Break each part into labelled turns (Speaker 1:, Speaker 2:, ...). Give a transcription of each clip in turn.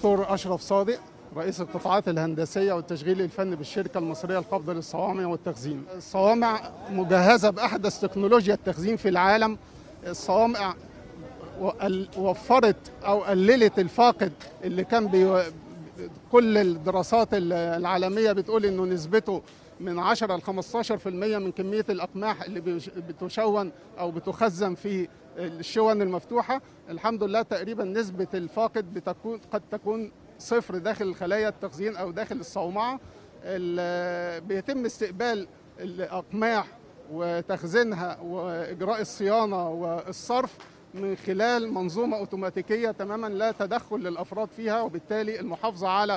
Speaker 1: دكتور أشرف صادق رئيس القطاعات الهندسية والتشغيل الفني بالشركة المصرية القابضة للصوامع والتخزين الصوامع مجهزة بأحدث تكنولوجيا التخزين في العالم الصوامع وفرت أو قللت الفاقد اللي كان بي كل الدراسات العالمية بتقول إنه نسبته من 10 ل 15% من كمية الأقماح اللي بتشون أو بتخزن في الشون المفتوحة الحمد لله تقريبا نسبة الفاقد بتكون قد تكون صفر داخل الخلايا التخزين أو داخل الصومعة بيتم استقبال الأقماح وتخزينها وإجراء الصيانة والصرف من خلال منظومة أوتوماتيكية تماما لا تدخل للأفراد فيها وبالتالي المحافظة على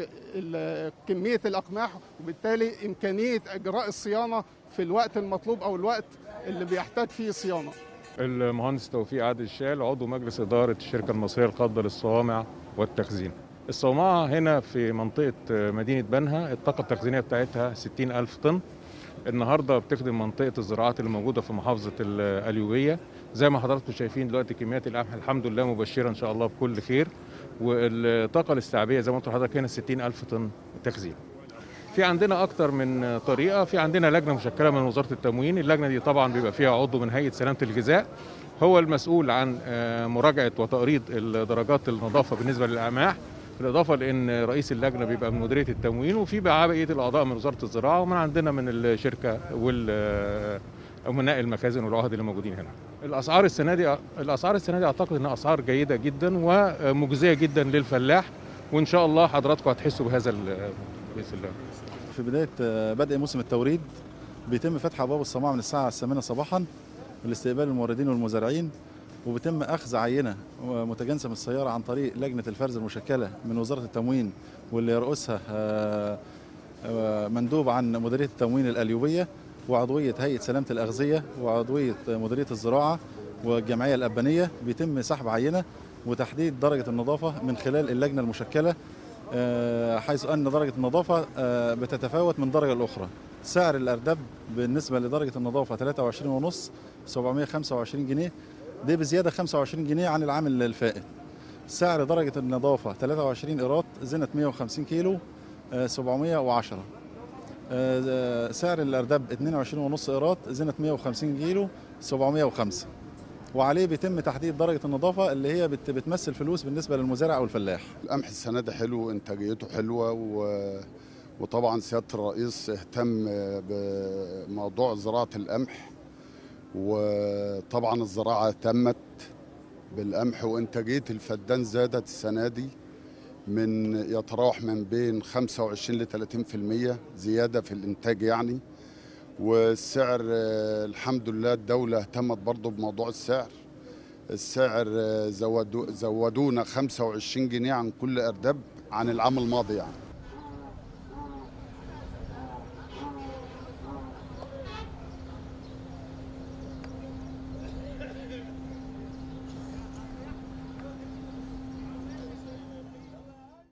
Speaker 1: كمية الأقماح وبالتالي إمكانية إجراء الصيانة في الوقت المطلوب أو الوقت اللي بيحتاج فيه صيانة
Speaker 2: المهندس توفيق عادل الشال عضو مجلس إدارة الشركة المصرية القابضة للصوامع والتخزين الصومعة هنا في منطقة مدينة بنها الطاقة التخزينية بتاعتها 60 ألف طن النهارده بتخدم منطقه الزراعات اللي موجوده في محافظه القليوبيه زي ما حضراتكم شايفين دلوقتي كميات القمح الحمد لله مبشره ان شاء الله بكل خير والطاقه الاستيعابيه زي ما قلت لحضرتك هنا 60 الف طن تخزين في عندنا اكتر من طريقه في عندنا لجنه مشكله من وزاره التموين اللجنه دي طبعا بيبقى فيها عضو من هيئه سلامه الغذاء هو المسؤول عن مراجعه وتقريض درجات النظافه بالنسبه للقماح بالاضافه لان رئيس اللجنه بيبقى من مديريه التموين وفي بقيه الاعضاء من وزاره الزراعه ومن عندنا من الشركه وال امناء المخازن والعهد اللي موجودين هنا. الاسعار السنه دي الاسعار السنه دي اعتقد انها اسعار جيده جدا ومجزيه جدا للفلاح وان شاء الله حضراتكم هتحسوا بهذا باذن الله.
Speaker 3: في بدايه بدء موسم التوريد بيتم فتح ابواب الصماء من الساعه الثامنه صباحا لاستقبال الموردين والمزارعين وبيتم اخذ عينه متجانسه من السياره عن طريق لجنه الفرز المشكله من وزاره التموين واللي يرأسها مندوب عن مديريه التموين القليوبيه وعضويه هيئه سلامه الاغذيه وعضويه مديريه الزراعه والجمعيه الابانيه بيتم سحب عينه وتحديد درجه النظافه من خلال اللجنه المشكله حيث ان درجه النظافه بتتفاوت من درجه لاخرى سعر الارداب بالنسبه لدرجه النظافه 23 ونص 725 جنيه دي بزياده 25 جنيه عن العام الفائت سعر درجه النظافه 23 قيراط زنت 150 كيلو 710 سعر الارداب 22 ونص قيراط زنت 150 كيلو 705 وعليه بيتم تحديد درجه النظافه اللي هي بتمثل فلوس بالنسبه للمزارع او الفلاح
Speaker 4: القمح السنه ده حلو انتاجيته حلوه و... وطبعا سياده الرئيس اهتم بموضوع زراعه القمح وطبعا الزراعه تمت بالقمح وانتاجيه الفدان زادت السنه دي من يتراوح من بين 25 ل 30% زياده في الانتاج يعني والسعر الحمد لله الدوله اهتمت برضه بموضوع السعر السعر زودو زودونا 25 جنيه عن كل ارداب عن العام الماضي يعني